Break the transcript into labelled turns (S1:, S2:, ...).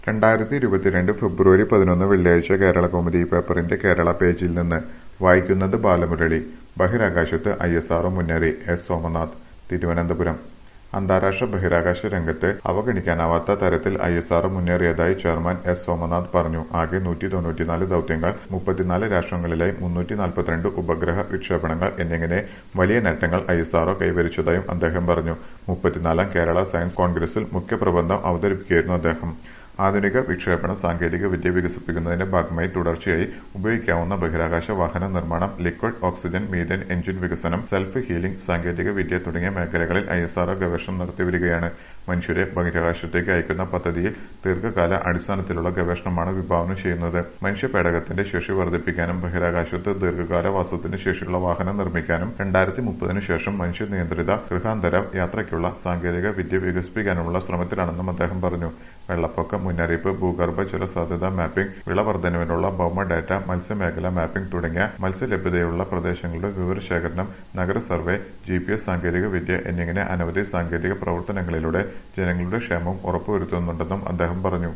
S1: രണ്ടായിരത്തി ഇരുപത്തിരണ്ട് ഫെബ്രുവരി പതിനൊന്ന് വെള്ളിയാഴ്ച കേരളകൗമുദി പേപ്പറിന്റെ കേരള പേജിൽ നിന്ന് വായിക്കുന്നത് ബാലമുരളി ബഹിരാകാശത്ത് ഐഎസ്ആർഒ മുന്നേറി എസ് സോമനാഥ് തിരുവനന്തപുരം അന്താരാഷ്ട്ര ബഹിരാകാശ രംഗത്ത് അവഗണിക്കാനാവാത്ത തരത്തിൽ ഐഎസ്ആർഒ മുന്നേറിയതായി ചെയർമാൻ എസ് സോമനാഥ് പറഞ്ഞു ആകെ നൂറ്റി തൊണ്ണൂറ്റിനാല് ദൌത്യങ്ങൾ മുപ്പത്തിനാല് രാഷ്ട്രങ്ങളിലായി മുന്നൂറ്റി നാൽപ്പത്തിരണ്ട് ഉപഗ്രഹ വിക്ഷേപണങ്ങൾ എന്നിങ്ങനെ വലിയ നേട്ടങ്ങൾ ഐഎസ്ആർഒ കൈവരിച്ചതായും അദ്ദേഹം പറഞ്ഞു മുപ്പത്തിനാലാം കേരള സയൻസ് കോൺഗ്രസിൽ മുഖ്യപ്രബന്ധം അവതരിപ്പിക്കുകയായിരുന്നു അദ്ദേഹം ആധുനിക വിക്ഷേപണ സാങ്കേതിക വിദ്യ വികസിപ്പിക്കുന്നതിന്റെ ഭാഗമായി തുടർച്ചയായി ഉപയോഗിക്കാവുന്ന ബഹിരാകാശ വാഹന നിർമ്മാണം ലിക്വിഡ് ഓക്സിജൻ മീഥേൻ എഞ്ചിൻ വികസനം സെൽഫ് ഹീലിംഗ് സാങ്കേതിക വിദ്യ തുടങ്ങിയ മേഖലകളിൽ ഐഎസ്ആർഒ ഗവേഷണം നടത്തിവരികയാണ് മനുഷ്യരെ ബഹിരാകാശത്തേക്ക് അയക്കുന്ന പദ്ധതിയിൽ ദീർഘകാല അടിസ്ഥാനത്തിലുള്ള ഗവേഷണമാണ് വിഭാവനം ചെയ്യുന്നത് മനുഷ്യ പേടകത്തിന്റെ ശേഷി വർദ്ധിപ്പിക്കാനും ബഹിരാകാശത്ത് ദീർഘകാല വാസത്തിന് ശേഷിയുള്ള വാഹനം നിർമ്മിക്കാനും രണ്ടായിരത്തി മുപ്പതിനു ശേഷം മനുഷ്യ നിയന്ത്രിത ഗൃഹാന്തര യാത്രയ്ക്കുള്ള സാങ്കേതിക വിദ്യ വികസിപ്പിക്കാനുമുള്ള ശ്രമത്തിലാണെന്നും അദ്ദേഹം പറഞ്ഞു വെള്ളപ്പൊക്ക മുന്നറിയിപ്പ് ഭൂഗർഭ ജല സാധ്യതാ മാപ്പിംഗ് വിളവർദ്ധനവിനുള്ള ഭൌമ ഡാറ്റ മത്സ്യമേഖല മാപ്പിംഗ് തുടങ്ങിയ മത്സ്യലഭ്യതയുള്ള പ്രദേശങ്ങളുടെ വിവരശേഖരണം നഗര സർവേ ജിപിഎസ് സാങ്കേതിക വിദ്യ എന്നിങ്ങനെ അനവധി സാങ്കേതിക പ്രവർത്തനങ്ങളിലൂടെ ജനങ്ങളുടെ ക്ഷേമം ഉറപ്പുവരുത്തുന്നുണ്ടെന്നും അദ്ദേഹം പറഞ്ഞു